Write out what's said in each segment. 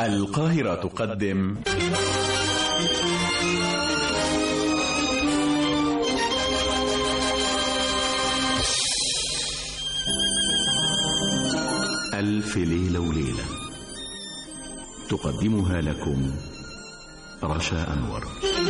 القاهرة تقدم ألف ليلة وليلة تقدمها لكم رشا أنور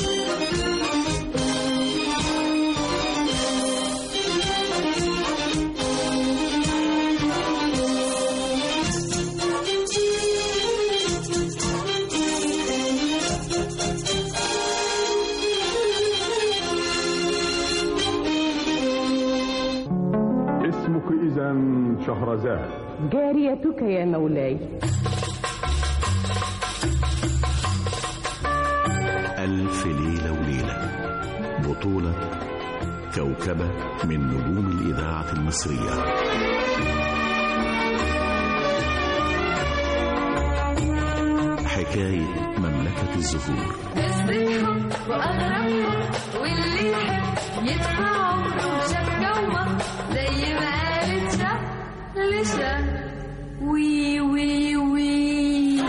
اسمك إذا شهرزاد جاريتك يا مولاي ألف ليلة وليلة بطولة كوكبة من نجوم الإذاعة المصرية حكاية مملكة الزهور نسبتهم وأغربهم واللي يحب يدفع عمره شاف جوه زي ما قالت شاف لشاف وي وي وي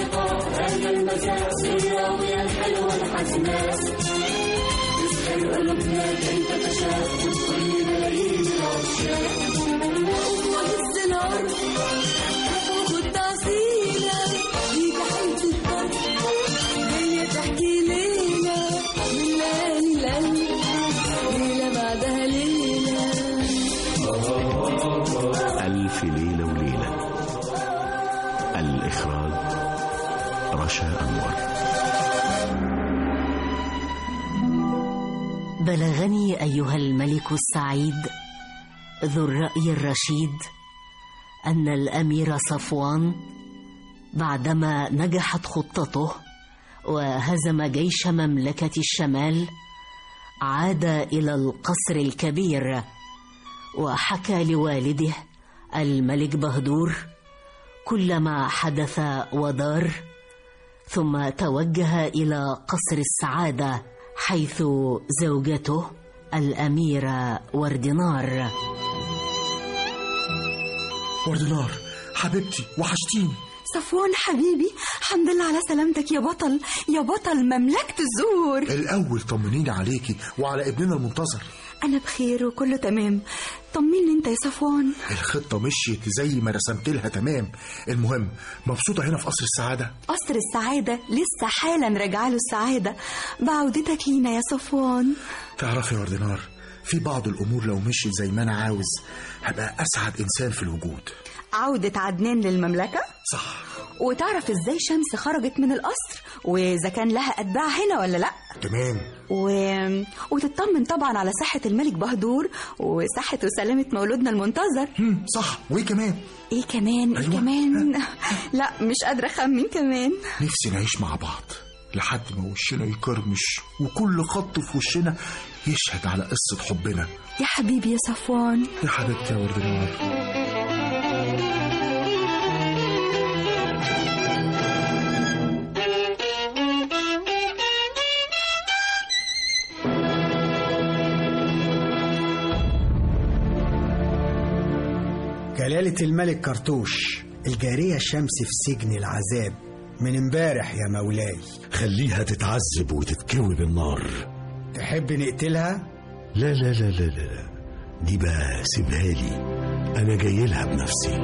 الزنار والتعصيلة دي تحية الطرب جاية تحكي ليلة من ليالي القلب ليلة بعدها ليلة ألف ليلة وليلة الإخراج رشا أنور بلغني ايها الملك السعيد ذو الراي الرشيد ان الامير صفوان بعدما نجحت خطته وهزم جيش مملكه الشمال عاد الى القصر الكبير وحكى لوالده الملك بهدور كل ما حدث ودار ثم توجه الى قصر السعاده حيث زوجته الاميره وردنار وردنار حبيبتي وحشتيني صفوان حبيبي الحمد لله على سلامتك يا بطل يا بطل مملكة الزهور الأول طمنيني عليكي وعلى ابننا المنتظر أنا بخير وكله تمام طمني أنت يا صفوان الخطة مشيت زي ما رسمت لها تمام المهم مبسوطة هنا في قصر السعادة قصر السعادة لسه حالا راجعه له السعادة بعودتك لينا يا صفوان تعرفي يا وردنار في بعض الأمور لو مشيت زي ما أنا عاوز هبقى أسعد إنسان في الوجود عودة عدنان للمملكة صح وتعرف ازاي شمس خرجت من القصر واذا كان لها اتباع هنا ولا لا تمام و... وتطمن طبعا على صحة الملك بهدور وصحة وسلامة مولودنا المنتظر هم، صح وإيه كمان ايه كمان ايه أيوة. كمان لا مش قادرة اخمن كمان نفسي نعيش مع بعض لحد ما وشنا يكرمش وكل خط في وشنا يشهد على قصة حبنا يا حبيبي يا صفوان يا حبيبتي يا وردنار جلالة الملك كرتوش الجارية شمس في سجن العذاب من امبارح يا مولاي خليها تتعذب وتتكوي بالنار تحب نقتلها؟ لا لا لا لا لا لا. دي بقى سيبها لي انا جاي لها بنفسي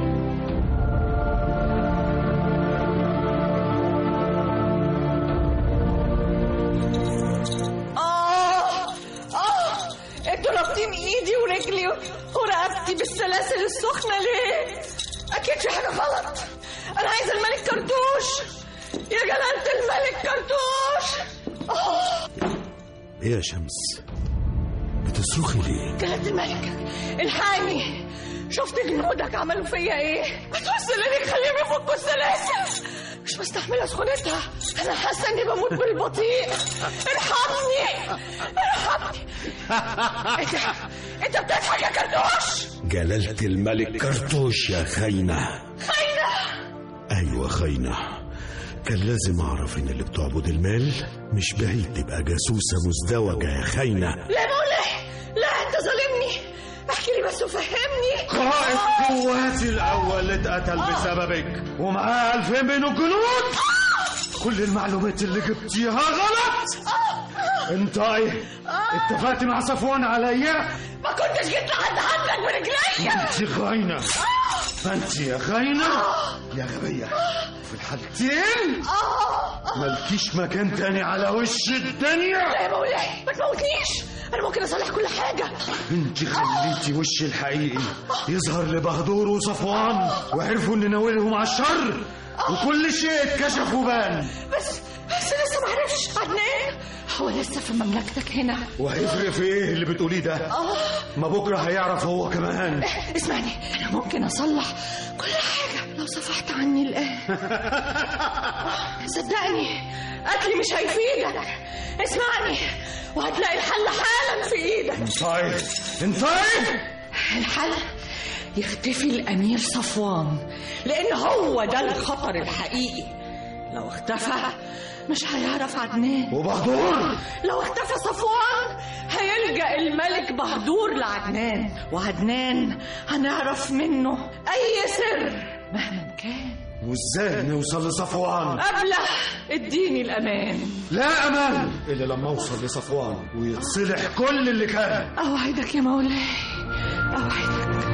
آه آه انتوا رابطين إيدي ورجلي ورقبتي بالسلاسل السخنة ليه؟ أكيد في حاجة غلط أنا عايزة الملك كرتوش يا جلالة الملك كرتوش آه ايه يا شمس بتصرخي ليه جلالة الملك الحقني شفت جنودك عملوا فيا ايه؟ بتوصل لي خليهم يفكوا السلاسل مش مستحملة سخونتها أنا حاسة إني بموت بالبطيء ارحمني ارحمني أنت أنت بتضحك يا كرتوش جلالة الملك كرتوش يا خاينة خاينة ايوه خاينة كان لازم اعرف ان اللي بتعبد المال مش بعيد تبقى جاسوسة مزدوجة يا خاينة لا مولاي لا أنت ظالمني احكي لي بس وفهمني قائد قواتي الأول اللي اتقتل بسببك ومعاه ألفين من الجنود كل المعلومات اللي جبتيها غلط انتي اتفقت مع صفوان عليا ما كنتش جيت لحد عندك برجليا انت خاينة انت يا خاينة يا غبية في الحالتين مالكيش مكان تاني على وش الدنيا لا يا مولاي ما تموتنيش انا ممكن اصلح كل حاجه انت خليتي وش الحقيقي يظهر لبهدور وصفوان وعرفوا ان ناويلهم على الشر وكل شيء اتكشف وبان بس بس لسه ما عرفش عدنان هو لسه في مملكتك هنا وهيفرق في ايه اللي بتقوليه ده ما بكره هيعرف هو كمان اسمعني انا ممكن اصلح كل حاجه لو صفحت عني الان صدقني قتلي مش هيفيدك اسمعني وهتلاقي الحل حالا في ايدك انتي انتي الحل يختفي الامير صفوان لان هو ده الخطر الحقيقي لو اختفى مش هيعرف عدنان وبهدور لو اختفى صفوان هيلجأ الملك بهدور لعدنان وعدنان هنعرف منه أي سر مهما كان وازاي نوصل لصفوان قبله اديني الأمان لا امان الا لما اوصل لصفوان ويتصلح كل اللي كان أوعدك يا مولاي أوعدك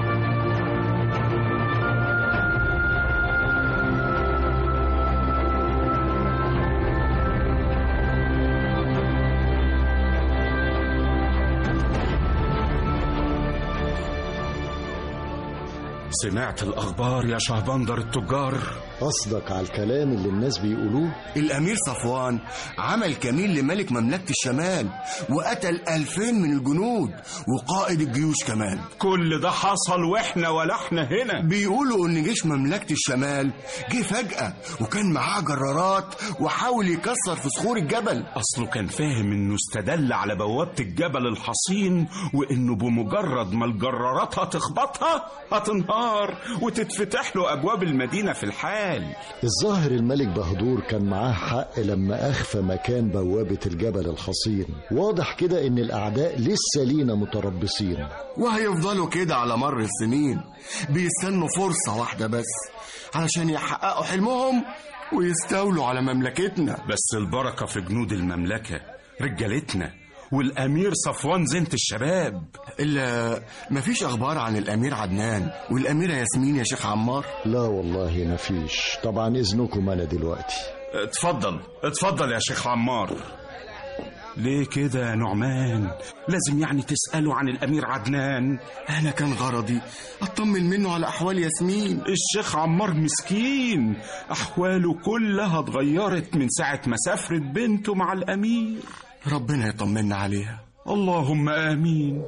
سمعت الأخبار يا شهبندر التجار قصدك على الكلام اللي الناس بيقولوه الأمير صفوان عمل كمين لملك مملكة الشمال وقتل ألفين من الجنود وقائد الجيوش كمان كل ده حصل وإحنا ولا إحنا هنا بيقولوا إن جيش مملكة الشمال جه فجأة وكان معاه جرارات وحاول يكسر في صخور الجبل أصله كان فاهم إنه استدل على بوابة الجبل الحصين وإنه بمجرد ما الجرارات هتخبطها هتنهار وتتفتح له أبواب المدينة في الحال الظاهر الملك بهدور كان معاه حق لما أخفى مكان بوابة الجبل الحصين واضح كده إن الأعداء لسه لينا متربصين وهيفضلوا كده على مر السنين بيستنوا فرصة واحدة بس علشان يحققوا حلمهم ويستولوا على مملكتنا بس البركة في جنود المملكة رجالتنا والأمير صفوان زينة الشباب إلا مفيش أخبار عن الأمير عدنان والأميرة ياسمين يا شيخ عمار لا والله مفيش طبعا إذنكم أنا دلوقتي اتفضل اتفضل يا شيخ عمار ليه كده يا نعمان لازم يعني تسألوا عن الأمير عدنان أنا كان غرضي أطمن منه على أحوال ياسمين الشيخ عمار مسكين أحواله كلها اتغيرت من ساعة ما سافرت بنته مع الأمير ربنا يطمنا عليها اللهم آمين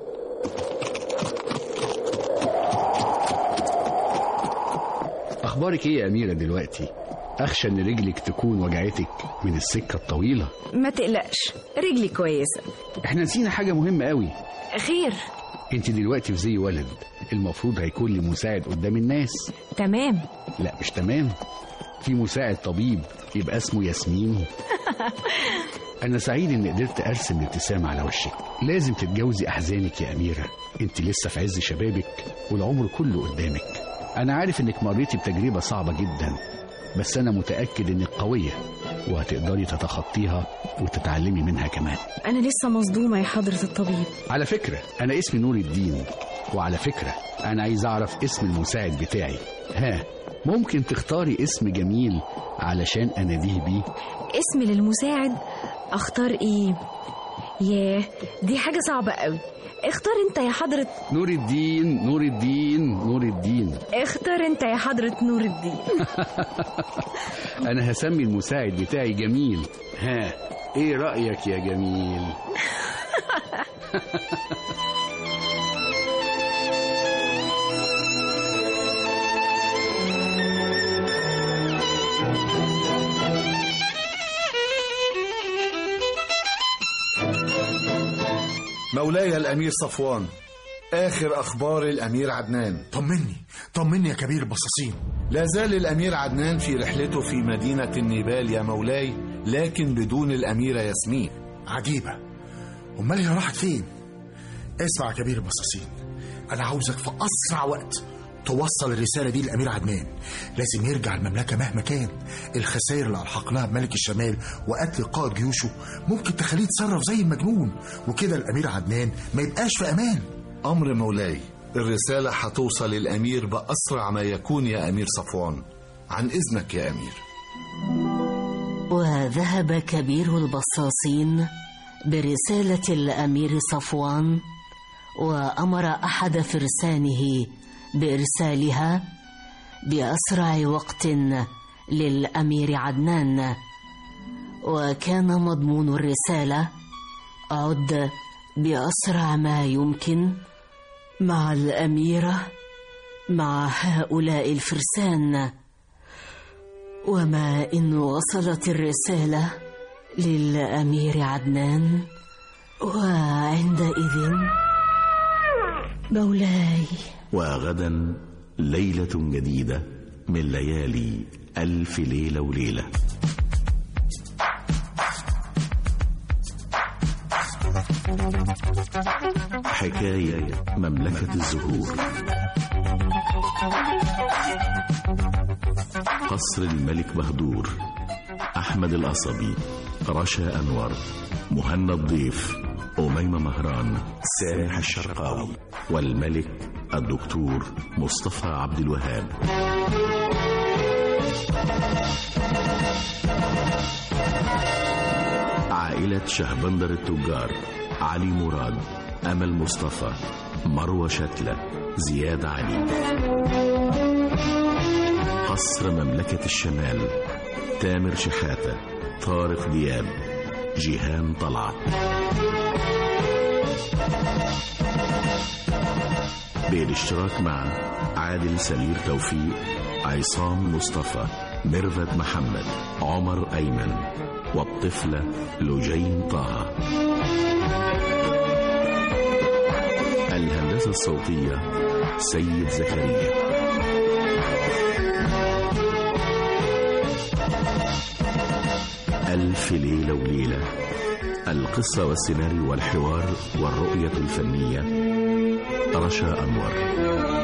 أخبارك إيه يا أميرة دلوقتي؟ أخشى إن رجلك تكون وجعتك من السكة الطويلة ما تقلقش رجلي كويسة إحنا نسينا حاجة مهمة قوي خير أنت دلوقتي في زي ولد المفروض هيكون لي مساعد قدام الناس تمام لا مش تمام في مساعد طبيب يبقى اسمه ياسمين أنا سعيد إني قدرت أرسم الابتسامة على وشك لازم تتجاوزي أحزانك يا أميرة أنت لسه في عز شبابك والعمر كله قدامك أنا عارف إنك مريتي بتجربة صعبة جدا بس أنا متأكد إنك قوية وهتقدري تتخطيها وتتعلمي منها كمان أنا لسه مصدومة يا حضرة الطبيب على فكرة أنا اسمي نور الدين وعلى فكرة أنا عايز أعرف اسم المساعد بتاعي ها ممكن تختاري اسم جميل علشان أناديه بيه اسم للمساعد أختار إيه؟ ياه دي حاجة صعبة قوي اختار انت يا حضرة نور الدين نور الدين نور الدين اختار انت يا حضرة نور الدين أنا هسمي المساعد بتاعي جميل ها إيه رأيك يا جميل مولاي الأمير صفوان آخر أخبار الأمير عدنان طمني طمني يا كبير البصاصين لا زال الأمير عدنان في رحلته في مدينة النيبال يا مولاي لكن بدون الأميرة ياسمين عجيبة أمال هي راحت فين؟ اسمع يا كبير البصاصين انا عاوزك في اسرع وقت توصل الرسالة دي للأمير عدنان لازم يرجع المملكة مهما كان الخسائر اللي ألحقناها بملك الشمال وقتل قائد جيوشه ممكن تخليه يتصرف زي المجنون وكده الأمير عدنان ما يبقاش في أمان أمر مولاي الرسالة هتوصل للأمير بأسرع ما يكون يا أمير صفوان عن إذنك يا أمير وذهب كبير البصاصين برسالة الأمير صفوان وأمر أحد فرسانه بإرسالها بأسرع وقت للأمير عدنان وكان مضمون الرسالة عد بأسرع ما يمكن مع الأميرة مع هؤلاء الفرسان وما إن وصلت الرسالة للأمير عدنان وعندئذ مولاي وغدا ليلة جديدة من ليالي ألف ليلة وليلة حكاية مملكة الزهور قصر الملك بهدور أحمد القصبي رشا أنور مهنا الضيف أميمة مهران سامح الشرقاوي والملك الدكتور مصطفى عبد الوهاب عائلة شهبندر التجار علي مراد أمل مصطفى مروة شتلة زياد علي قصر مملكة الشمال تامر شحاتة طارق دياب جيهان طلعت بالاشتراك مع عادل سمير توفيق عصام مصطفى ميرفت محمد عمر أيمن والطفلة لجين طه الهندسة الصوتية سيد زكريا ألف ليلة وليلة القصة والسيناريو والحوار والرؤية الفنية رشا أنور